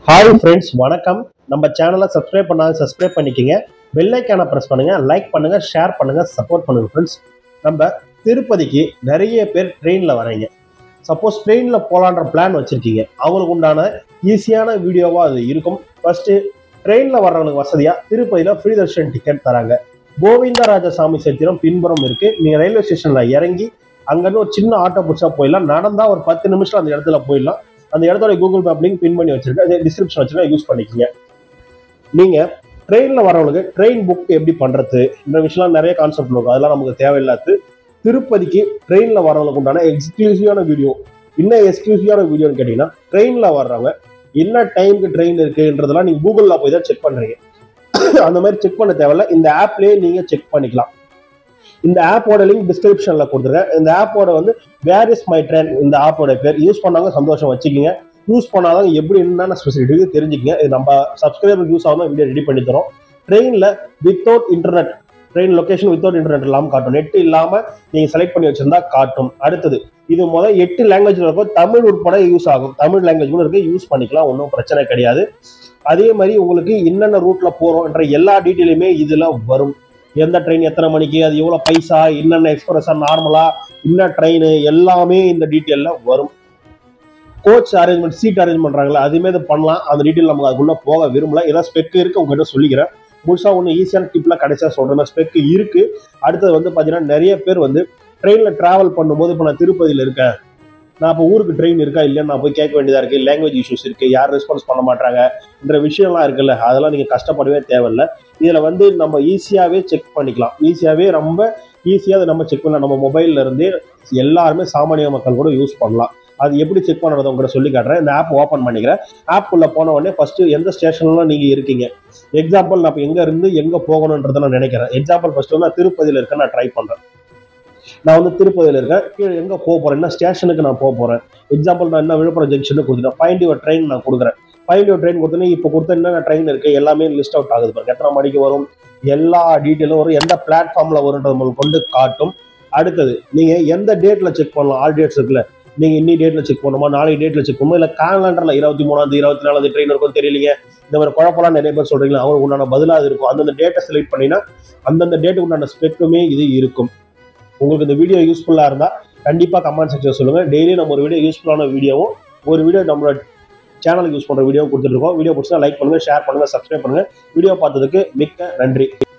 hi friends வணக்கம் நம்ம சேனலை சப்ஸ்கிரைப் பண்ணாங்க சப்ஸ்கிரைப் பண்ணிக்கங்க பெல் ஐக்கானை ப்ரெஸ் பண்ணுங்க லைக் பண்ணுங்க ஷேர் பண்ணுங்க சப்போர்ட் பண்ணுங்க ஃப்ரெண்ட்ஸ் நம்ம திருப்பதிக்கு நிறைய பேர் ட்ரெயினில் வரீங்க சப்போஸ் ட்ரெயினில் போகலான்ற பிளான் வச்சுருக்கீங்க அவங்களுக்கு உண்டான ஈஸியான வீடியோவாக அது இருக்கும் ஃபர்ஸ்ட்டு ட்ரெயினில் வர்றவங்களுக்கு வசதியாக திருப்பதியில் ஃப்ரீ தர்ஷன் டிக்கெட் தராங்க கோவிந்தராஜசாமி சத்திரம் பின்புறம் இருக்கு நீங்கள் ரயில்வே ஸ்டேஷனில் இறங்கி அங்கேருந்து ஒரு சின்ன ஆட்டோ பிடிச்சா போயிடலாம் நடந்தா ஒரு பத்து நிமிஷம் அந்த இடத்துல போயிடலாம் அந்த இடத்தோட கூகுள் மேப் லிங்க் பின் பண்ணி வச்சிருக்கேன் அதே டிஸ்கிரிப்ஷன் வச்சுருக்கேன் யூஸ் பண்ணிக்கங்க நீங்க ட்ரெயின்ல வரவங்களுக்கு ட்ரெயின் புக் எப்படி பண்றது இந்த விஷயம்லாம் நிறைய கான்செப்ட் இருக்கும் அதெல்லாம் நமக்கு தேவையில்லாது திருப்பதிக்கு ட்ரெயின்ல வரவங்களுக்கு உண்டான எக்ஸ்க்ளூசிவான வீடியோ இன்னும் எக்ஸ்க்ளூசிவான வீடியோன்னு கேட்டீங்கன்னா ட்ரெயின்ல வர்றவங்க என்ன டைமுக்கு ட்ரெயின் இருக்குன்றதெல்லாம் நீங்க கூகுள்ல போய் தான் செக் பண்றீங்க அந்த மாதிரி செக் பண்ண தேவையில்ல இந்த ஆப்லயே நீங்க செக் பண்ணிக்கலாம் இந்த ஆப்போட லிங்க் டிஸ்கிரிப்ஷன்ல கொடுத்துருக்கேன் இந்த ஆப்போட வந்து வேர் இஸ் மை ட்ரெயின் இந்த ஆப்போட பேர் யூஸ் பண்ணாங்க சந்தோஷம் வச்சுக்கிங்க யூஸ் பண்ணாதான் எப்படி என்னென்ன ஸ்பெசிலிட்டி தெரிஞ்சுக்கங்க இது நம்ம சப்ஸ்கிரைபர் யூஸ் ஆகாம வீடியோ ரெடி பண்ணி தரோம் ட்ரெயினில் without internet train location without internet இல்லாமல் காட்டும் நெட் இல்லாமல் நீங்கள் செலக்ட் பண்ணி வச்சிருந்தா காட்டும் அடுத்தது இது முதல் எட்டு லாங்குவேஜ்ல இருக்கும் தமிழ் உட்பட யூஸ் ஆகும் தமிழ் லாங்குவேஜ் கூட இருக்கு யூஸ் பண்ணிக்கலாம் ஒன்றும் பிரச்சனை கிடையாது அதே மாதிரி உங்களுக்கு என்னென்ன ரூட்ல போறோம்ன்ற எல்லா டீட்டெயிலுமே இதுல வரும் எந்த ட்ரெயின் எத்தனை மணிக்கு அது எவ்வளோ பைசா என்னென்ன எக்ஸ்பிரஸா நார்மலா என்ன ட்ரெயின் எல்லாமே இந்த டீட்டெயில்ல வரும் கோச் அரேஞ்ச்மெண்ட் சீட் அரேஞ்ச் பண்றாங்களா அதுமே இது பண்ணலாம் அந்த டீட்டெயில் நமக்கு அதுக்குள்ள போக விரும்பல ஏதாவது ஸ்பெக் இருக்கு உங்ககிட்ட சொல்லிக்கிறேன் முழுசா ஒன்று ஈஸியான டிப்ல கடைசியா சொல்றேன் ஸ்பெக் இருக்கு அடுத்தது வந்து பாத்தீங்கன்னா நிறைய பேர் வந்து ட்ரெயின்ல டிராவல் பண்ணும்போது இப்போ நான் திருப்பதியில இருக்கேன் நான் இப்போ ஊருக்கு ட்ரெயின் இருக்கா இல்லையா நான் போய் கேட்க வேண்டியதா இருக்கு லாங்குவேஜ் இஷ்யூஸ் இருக்கு யார் ரெஸ்பான்ஸ் பண்ண மாட்டாங்க என்ற விஷயம்லாம் இருக்குல்ல அதெல்லாம் நீங்க கஷ்டப்படவே தேவையில்ல இதுல வந்து நம்ம ஈஸியாவே செக் பண்ணிக்கலாம் ஈஸியாவே ரொம்ப ஈஸியாக அதை நம்ம செக் பண்ணலாம் நம்ம மொபைல்ல இருந்தே எல்லாருமே சாமானிய மக்கள் கூட யூஸ் பண்ணலாம் அது எப்படி செக் பண்ணுறது உங்கள்கிட்ட சொல்லி காட்டுறேன் இந்த ஆப் ஓப்பன் பண்ணிக்கிறேன் ஆப் உள்ள போன உடனே ஃபர்ஸ்ட் எந்த ஸ்டேஷன்ல நீங்க இருக்கீங்க எக்ஸாம்பிள் நான் இப்போ எங்க இருந்து எங்க போகணுன்றதை நான் நினைக்கிறேன் எக்ஸாம்பிள் ஃபர்ஸ்ட் வந்து நான் திருப்பதியில இருக்கேன் நான் ட்ரை பண்றேன் நான் வந்து திருப்பதியில இருக்கேன் கீழே எங்க போக போறேன் என்ன ஸ்டேஷனுக்கு நான் போக போறேன் எக்ஸாம்பிள் நான் என்ன விழுப்புரம் ஜங்ஷனுக்கு கொடுத்துட்டேன் ஃபைண்ட் யுவர் ட்ரெயின் நான் கொடுக்குறேன் ஃபைண்ட் யுவர் ட்ரெயின் கொடுத்தோன்னே இப்போ கொடுத்த என்னென்ன ட்ரெயின் இருக்கு எல்லாமே லிஸ்ட் அவுட் ஆகுது பாருங்க எத்தனை மணிக்கு வரும் எல்லா டீட்டெயிலும் வரும் எந்த பிளாட்ஃபார்ம்ல வரும்ன்றது உங்களுக்கு கொண்டு காட்டும் அடுத்தது நீங்க எந்த டேட்ல செக் பண்ணலாம் ஆல் டேட்ஸ் இருக்குல்ல நீங்க இன்னி டேட்ல செக் பண்ணுமா நாளைக்கு டேட்ல செக் பண்ணுமா இல்ல காலண்டர்ல இருபத்தி மூணாவது இருபத்தி நாலாவது ட்ரெயின் இருக்கும் தெரியலீங்க இந்த மாதிரி குழப்பம்லாம் நிறைய பேர் சொல்றீங்களா அவங்களுக்கு உண்டான பதிலாக அது இருக்கும் அந்தந்த டேட்டை செலக்ட் பண்ணினா அந்தந்த டேட்டுக்கு உண்டான ஸ்பெக்குமே இது இருக்கும் உங்களுக்கு இந்த வீடியோ யூஸ்ஃபுல்லா இருந்தா கண்டிப்பா கமெண்ட் செக்ஷன் சொல்லுங்க டெய்லி நம்ம ஒரு வீடியோ யூஸ்ஃபுல்லான வீடியோவும் ஒரு வீடியோ நம்மளோட சேனலுக்கு யூஸ் பண்ற வீடியோ கொடுத்துட்டு இருக்கோம் வீடியோ பிடிச்சா லைக் பண்ணுங்க ஷேர் பண்ணுங்க சப்ஸ்கிரைப் பண்ணுங்க வீடியோ பார்த்ததுக்கு மிக்க நன்றி